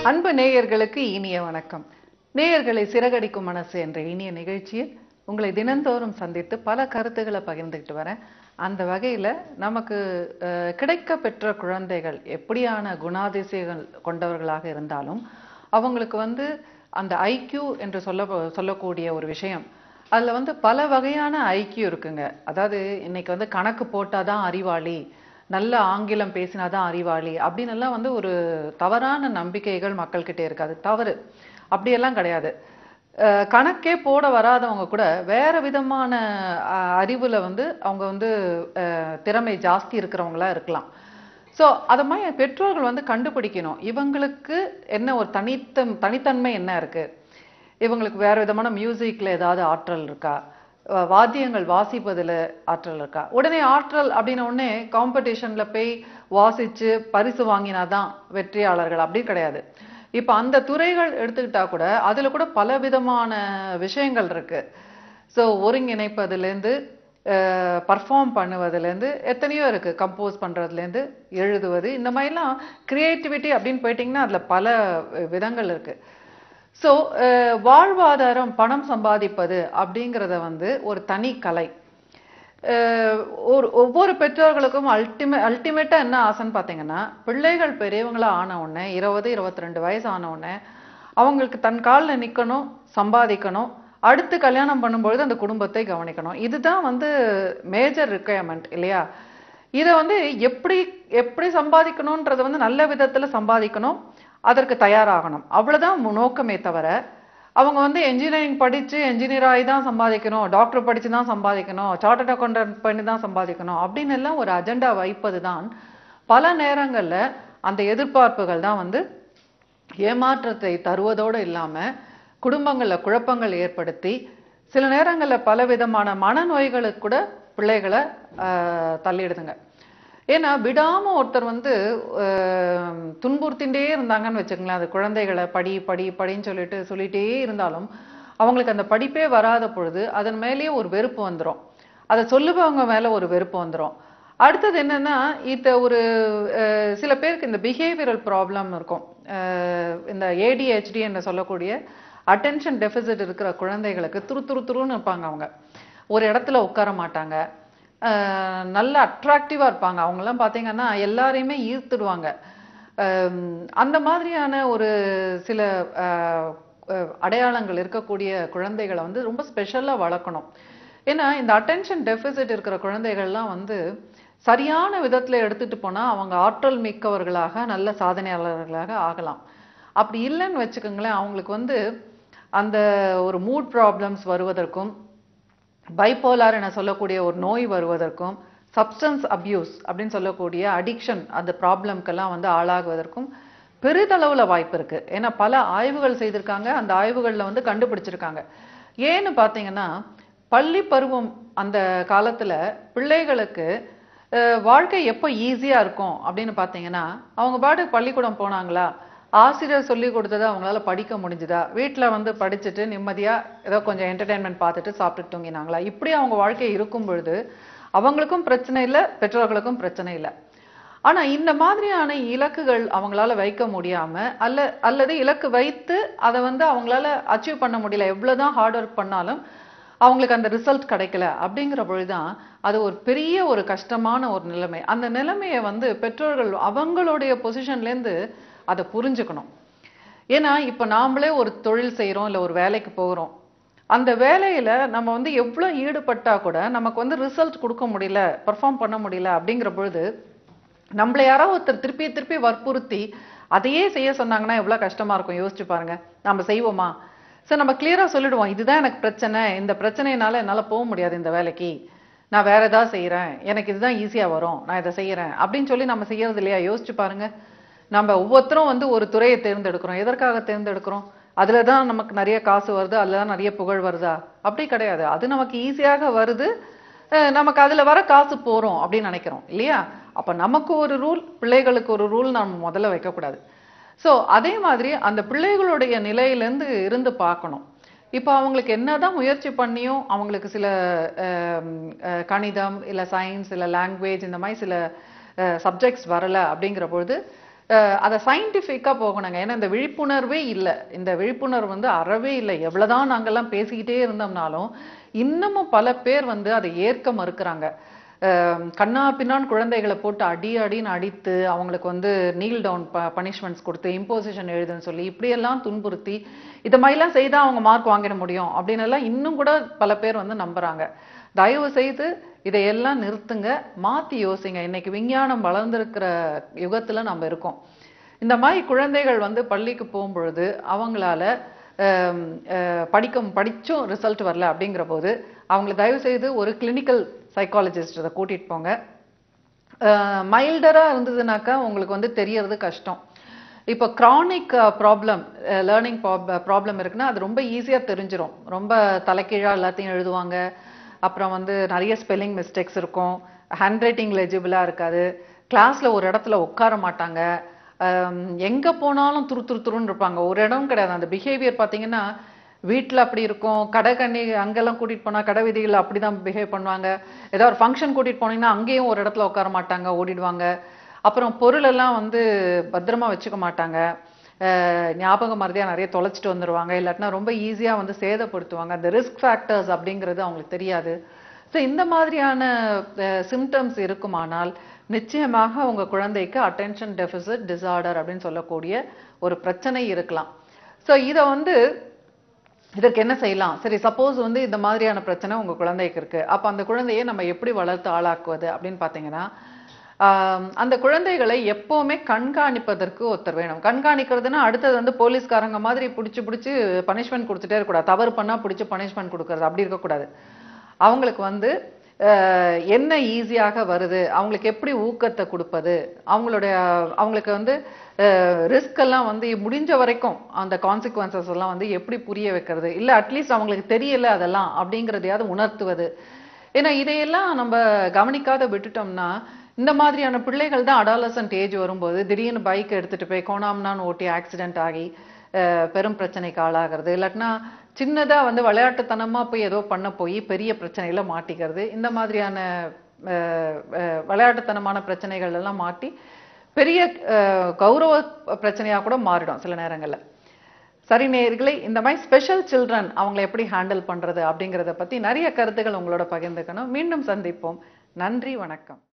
அன்பு நேயர்களுக்கு இனிய வணக்கம் நேயர்களை சிறகடிக்கும் மனசு என்ற இனிய நிகழ்ச்சியில் உங்களை தினந்தோறும் சந்தித்து பல கருத்துக்களை பகிர்ந்துக்கிட்டு வரேன் அந்த வகையில நமக்கு அஹ், கிடைக்க பெற்ற குழந்தைகள் எப்படியான குணாதிசயங்கள் கொண்டவர்களாக இருந்தாலும் அவங்களுக்கு வந்து அந்த ஐக்யூ என்று சொல்ல சொல்லக்கூடிய ஒரு விஷயம் அதுல வந்து பல வகையான ஐக்கியம் இருக்குங்க அதாவது இன்னைக்கு வந்து கணக்கு போட்டாதான் அறிவாளி நல்ல ஆங்கிலம் பேசினாதான் அறிவாளி அப்படின்னு எல்லாம் வந்து ஒரு தவறான நம்பிக்கைகள் மக்கள்கிட்ட இருக்கு அது தவறு அப்படியெல்லாம் கிடையாது அஹ் கணக்கே போட வராதவங்க கூட வேற விதமான அஹ், அறிவுல வந்து அவங்க வந்து அஹ், திறமை ஜாஸ்தி இருக்கிறவங்களா இருக்கலாம் ஸோ அதை மாதிரி பெற்றோர்கள் வந்து கண்டுபிடிக்கணும் இவங்களுக்கு என்ன ஒரு தனித்த தனித்தன்மை என்ன இருக்கு இவங்களுக்கு வேற விதமான மியூசிக்ல ஏதாவது ஆற்றல் இருக்கா அஹ் வாத்தியங்கள் வாசிப்பதுல ஆற்றல் இருக்கா உடனே ஆற்றல் அப்படின்ன உடனே காம்படிஷன்ல போய் வாசிச்சு பரிசு வாங்கினாதான் வெற்றியாளர்கள் அப்படி கிடையாது இப்ப அந்த துறைகள் எடுத்துக்கிட்டா கூட அதுல கூட பல விதமான விஷயங்கள் இருக்கு ஸோ ஒருங்கிணைப்பதுலேருந்து பர்ஃபார்ம் பண்ணுவதுலேருந்து எத்தனையோ இருக்கு கம்போஸ் பண்றதுலேருந்து எழுதுவது இந்த மாதிரிலாம் கிரியேட்டிவிட்டி அப்படின்னு போயிட்டீங்கன்னா அதுல பல விதங்கள் இருக்கு ஸோ வாழ்வாதாரம் பணம் சம்பாதிப்பது அப்படிங்கிறத வந்து ஒரு தனி கலை அஹ் ஒரு ஒவ்வொரு பெற்றோர்களுக்கும் அல்டிமே அல்டிமேட்டா என்ன ஆசைன்னு பார்த்தீங்கன்னா பிள்ளைகள் பெரியவங்களா ஆன உடனே இருபது இருபத்தி ரெண்டு வயசு ஆன உடனே அவங்களுக்கு தன் காலில் நிக்கணும் சம்பாதிக்கணும் அடுத்து கல்யாணம் பண்ணும்பொழுது அந்த குடும்பத்தை கவனிக்கணும் இதுதான் வந்து மேஜர் ரிக்குயர்மெண்ட் இல்லையா இதை வந்து எப்படி எப்படி சம்பாதிக்கணுன்றத வந்து நல்ல விதத்துல சம்பாதிக்கணும் அதற்கு தயாராகணும் அவ்வளவுதான் மு- நோக்கமே தவிர அவங்க வந்து என்ஜினியரிங் படிச்சு என்ஜினியர் ஆகி தான் சம்பாதிக்கணும் டாக்டர் படிச்சு தான் சம்பாதிக்கணும் சார்ட்டர்ட் அக்கௌண்டன்ட் பண்ணி தான் சம்பாதிக்கணும் அப்படின்னு எல்லாம் ஒரு அஜெண்டா வைப்பது தான் பல நேரங்கள்ல அந்த எதிர்பார்ப்புகள் தான் வந்து ஏமாற்றத்தை தருவதோடு இல்லாம குடும்பங்கள்ல குழப்பங்கள் ஏற்படுத்தி சில நேரங்கள்ல பல விதமான மனநோய்களுக்கு கூட பிள்ளைகளை ஆஹ், தள்ளிடுதுங்க ஏன்னா விடாம ஒருத்தர் வந்து ஆஹ், துன்புறுத்திண்டே இருந்தாங்கன்னு வச்சுக்கங்களேன் அது குழந்தைகளை படி படி படின்னு சொல்லிட்டு சொல்லிட்டே இருந்தாலும் அவங்களுக்கு அந்த படிப்பே வராத பொழுது அதன் மேலேயே ஒரு வெறுப்பு வந்துரும் அதை சொல்லுபவங்க மேல ஒரு வெறுப்பு வந்துரும் அடுத்தது என்னன்னா இந்த ஒரு அஹ், சில பேருக்கு இந்த பிஹேவியரல் ப்ராப்ளம் இருக்கும் அஹ், இந்த ஏடிஹெச்டி என்று சொல்லக்கூடிய அட்டென்ஷன் டெபிசிட் இருக்கிற குழந்தைகளுக்கு துரு துரு துருன்னு இருப்பாங்க அவங்க ஒரு இடத்துல உட்கார மாட்டாங்க அஹ், நல்ல அட்ராக்டிவா இருப்பாங்க அவங்கெல்லாம் பார்த்தீங்கன்னா எல்லாரையுமே ஈர்த்துடுவாங்க அஹ், அந்த மாதிரியான ஒரு சில அஹ், அஹ், அடையாளங்கள் இருக்கக்கூடிய குழந்தைகளை வந்து ரொம்ப ஸ்பெஷலா வளர்க்கணும் ஏன்னா இந்த அட்டென்ஷன் டெபிசிட் இருக்கிற குழந்தைகள்லாம் வந்து சரியான விதத்துல எடுத்துட்டு போனா அவங்க ஆற்றல் மிக்கவர்களாக நல்ல சாதனையாளர்களாக ஆகலாம் அப்படி இல்லைன்னு வச்சுக்கோங்களேன் அவங்களுக்கு வந்து அந்த ஒரு மூட் ப்ராப்ளம்ஸ் வருவதற்கும் பைப்போலார் என சொல்லக்கூடிய ஒரு நோய் வருவதற்கும் சப்ஸ்டன்ஸ் அபியூஸ் அப்படின்னு சொல்லக்கூடிய அடிக்ஷன் அந்த ப்ராப்ளம்க்கெல்லாம் வந்து ஆளாகுவதற்கும் பெரிதளவுல வாய்ப்பு இருக்கு ஏன்னா பல ஆய்வுகள் செய்திருக்காங்க அந்த ஆய்வுகள்ல வந்து கண்டுபிடிச்சிருக்காங்க ஏன்னு பார்த்தீங்கன்னா பள்ளி பருவம் அந்த காலத்துல பிள்ளைகளுக்கு அஹ், வாழ்க்கை எப்போ ஈஸியா இருக்கும் அப்படின்னு பார்த்தீங்கன்னா அவங்க பாட்டுக்கு பள்ளிக்கூடம் போனாங்களா ஆசிரியர் சொல்லி கொடுத்ததை அவங்களால படிக்க முடிஞ்சுதா வீட்ல வந்து படிச்சுட்டு நிம்மதியா ஏதோ கொஞ்சம் என்டர்டைன்மெண்ட் பார்த்துட்டு சாப்பிட்டுட்டு தூங்கினாங்களா இப்படி அவங்க வாழ்க்கை இருக்கும் பொழுது அவங்களுக்கும் பிரச்சனை இல்லை பெற்றோர்களுக்கும் பிரச்சனை இல்லை ஆனா இந்த மாதிரியான இலக்குகள் அவங்களால வைக்க முடியாம அல்ல அல்லது இலக்கு வைத்து அதை வந்து அவங்களால அச்சீவ் பண்ண முடியல எவ்வளவுதான் ஹார்ட் ஒர்க் பண்ணாலும் அவங்களுக்கு அந்த ரிசல்ட் கிடைக்கல அப்படிங்கிற பொழுதுதான் அது ஒரு பெரிய ஒரு கஷ்டமான ஒரு நிலைமை அந்த நிலைமையை வந்து பெற்றோர்கள் அவங்களுடைய பொசிஷன்ல இருந்து அதை புரிஞ்சுக்கணும் ஏன்னா இப்ப நாமளே ஒரு தொழில் செய்றோம் இல்ல ஒரு வேலைக்கு போகிறோம் அந்த வேலையில நம்ம வந்து எவ்வளவு ஈடுபட்டா கூட நமக்கு வந்து ரிசல்ட் கொடுக்க முடியல பெர்ஃபார்ம் பண்ண முடியல அப்படிங்கிற பொழுது நம்மள யாரோ ஒருத்தர் திருப்பி திருப்பி வற்புறுத்தி அதையே செய்ய சொன்னாங்கன்னா எவ்வளவு கஷ்டமா இருக்கும் யோசிச்சு பாருங்க நம்ம செய்வோமா சரி நம்ம கிளியரா சொல்லிடுவோம் இதுதான் எனக்கு பிரச்சனை இந்த பிரச்சனையினால என்னால போக முடியாது இந்த வேலைக்கு நான் வேற ஏதாவது செய்யறேன் எனக்கு இதுதான் ஈஸியா வரும் நான் இதை செய்யறேன் அப்படின்னு சொல்லி நம்ம செய்யறது இல்லையா யோசிச்சு பாருங்க நம்ம ஒவ்வொருத்தரும் வந்து ஒரு துறையை தேர்ந்தெடுக்கிறோம் எதற்காக தேர்ந்தெடுக்கிறோம் அதுல தான் நமக்கு நிறைய காசு வருது அதுல தான் நிறைய புகழ் வருதா அப்படி கிடையாது அது நமக்கு ஈஸியாக வருது அஹ் நமக்கு அதுல வர காசு போறோம் அப்படின்னு நினைக்கிறோம் இல்லையா அப்ப நமக்கு ஒரு ரூல் பிள்ளைகளுக்கு ஒரு ரூல் நம்ம முதல்ல வைக்கக்கூடாது சோ அதே மாதிரி அந்த பிள்ளைகளுடைய நிலையிலேருந்து இருந்து பார்க்கணும் இப்போ அவங்களுக்கு என்னதான் முயற்சி பண்ணியும் அவங்களுக்கு சில அஹ், அஹ், கணிதம் இல்ல சயின்ஸ் இல்ல லாங்குவேஜ் இந்த மாதிரி சில சப்ஜெக்ட்ஸ் வரல அப்படிங்கிற பொழுது அஹ், அதை சயின்டிஃபிக்காக போகணுங்க ஏன்னா இந்த விழிப்புணர்வே இல்லை இந்த விழிப்புணர்வு வந்து அறவே இல்லை எவ்வளவுதான் நாங்கெல்லாம் பேசிக்கிட்டே இருந்தோம்னாலும் இன்னமும் பல பேர் வந்து அதை ஏற்க மறுக்கிறாங்க அஹ், கண்ணா பின்னான் குழந்தைகளை போட்டு அடி அடின்னு அடித்து அவங்களுக்கு வந்து நீல் டவுன் பனிஷ்மெண்ட்ஸ் கொடுத்து இம்போசிஷன் எழுதுன்னு சொல்லி இப்படியெல்லாம் துன்புறுத்தி இது மாதிரிலாம் செய்தா அவங்க மார்க் வாங்கிட முடியும் அப்படின்னு எல்லாம் இன்னும் கூட பல பேர் வந்து நம்புறாங்க தயவு செய்து இதையெல்லாம் நிறுத்துங்க மாத்தி யோசிங்க இன்னைக்கு விஞ்ஞானம் வளர்ந்திருக்கிற யுகத்துல நம்ம இருக்கோம் இந்த மாதிரி குழந்தைகள் வந்து பள்ளிக்கு போகும்பொழுது அவங்களால ஹம், அஹ், படிக்கும் படிச்சும் ரிசல்ட் வரல அப்படிங்கிற போது அவங்களை தயவு செய்து ஒரு கிளினிக்கல் சைக்காலஜிஸ்ட் அதை கூட்டிட்டு போங்க மைல்டரா இருந்ததுனாக்கா உங்களுக்கு வந்து தெரியறது கஷ்டம் இப்போ கிரானிக் ப்ராப்ளம் லேர்னிங் ப்ராப்ளம் இருக்குன்னா அது ரொம்ப ஈஸியா தெரிஞ்சிரும் ரொம்ப தலைகீழா எல்லாத்தையும் எழுதுவாங்க அப்புறம் வந்து நிறைய ஸ்பெல்லிங் மிஸ்டேக்ஸ் இருக்கும் ஹேண்ட் ரைட்டிங் லெஜிபிளா இருக்காது கிளாஸ்ல ஒரு இடத்துல உட்கார மாட்டாங்க ஆம், எங்க போனாலும் துரு துரு துருன்னு இருப்பாங்க ஒரு இடம் கிடையாது அந்த பிஹேவியர் பாத்தீங்கன்னா வீட்ல அப்படி இருக்கும் கடை கண்ணி அங்கெல்லாம் கூட்டிட்டு போனா கடை வீதிகள் அப்படிதான் பிஹேவ் பண்ணுவாங்க ஏதாவது ஒரு ஃபங்க்ஷன் கூட்டிட்டு போனீங்கன்னா அங்கேயும் ஒரு இடத்துல உட்கார மாட்டாங்க ஓடிடுவாங்க அப்புறம் பொருள் எல்லாம் வந்து பத்திரமா வச்சுக்க மாட்டாங்க அஹ் ஞாபக மறதியா நிறைய தொலைச்சிட்டு வந்துருவாங்க இல்லாட்டினா ரொம்ப ஈஸியா வந்து சேதப்படுத்துவாங்க அந்த ரிஸ்க் ஃபேக்டர்ஸ் அப்படிங்கிறது அவங்களுக்கு தெரியாது ஸோ இந்த மாதிரியான சிம்டம்ஸ் இருக்குமானால் நிச்சயமாக உங்க குழந்தைக்கு அட்டென்ஷன் டெபிசிட் டிசார்டர் அப்படின்னு சொல்லக்கூடிய ஒரு பிரச்சனை இருக்கலாம் ஸோ இதை வந்து இதற்கு என்ன செய்யலாம் சரி சப்போஸ் வந்து இந்த மாதிரியான பிரச்சனை உங்க குழந்தைக்கு இருக்கு அப்ப அந்த குழந்தையை நம்ம எப்படி வளர்த்து ஆளாக்குவது அப்படின்னு பாத்தீங்கன்னா ஆம், அந்த குழந்தைகளை எப்பவுமே கண்காணிப்பதற்கு ஒருத்தர் வேணும் கண்காணிக்கிறதுனா அடுத்தது வந்து போலீஸ்காரங்க மாதிரி பிடிச்சி பிடிச்சி பனிஷ்மெண்ட் கொடுத்துட்டே இருக்கக்கூடாது தவறு பண்ணா பிடிச்சி பனிஷ்மெண்ட் கொடுக்கறது அப்படி இருக்கக்கூடாது அவங்களுக்கு வந்து அஹ், என்ன ஈஸியாக வருது அவங்களுக்கு எப்படி ஊக்கத்தை கொடுப்பது அவங்களுடைய அவங்களுக்கு வந்து ரிஸ்க் எல்லாம் வந்து முடிஞ்ச வரைக்கும் அந்த கான்சிக்வன்சஸ் எல்லாம் வந்து எப்படி புரிய வைக்கிறது இல்ல அட்லீஸ்ட் அவங்களுக்கு தெரியல அதெல்லாம் அப்படிங்கறதையாவது உணர்த்துவது ஏன்னா இதையெல்லாம் நம்ம கவனிக்காத விட்டுட்டோம்னா இந்த மாதிரியான பிள்ளைகள் தான் அடாலசன்ட் ஏஜ் வரும்போது திடீர்னு பைக் எடுத்துட்டு போய் கோணாம்னான்னு ஓட்டி ஆக்சிடென்ட் ஆகி அஹ், பெரும் பிரச்சனைக்கு ஆளாகிறது இல்லாட்டினா சின்னதா வந்து விளையாட்டுத்தனமா போய் ஏதோ பண்ண போய் பெரிய பிரச்சனையில மாட்டிக்கிறது இந்த மாதிரியான அஹ், அஹ், விளையாட்டுத்தனமான பிரச்சனைகள் எல்லாம் மாட்டி பெரிய அஹ், கௌரவ பிரச்சனையா கூட மாறிடும் சில நேரங்கள்ல சரி நேயர்களே இந்த மாதிரி ஸ்பெஷல் சில்ட்ரன் அவங்களை எப்படி ஹேண்டில் பண்றது அப்படிங்கறத பத்தி நிறைய கருத்துக்கள் உங்களோட பகிர்ந்துக்கணும் மீண்டும் சந்திப்போம் நன்றி வணக்கம்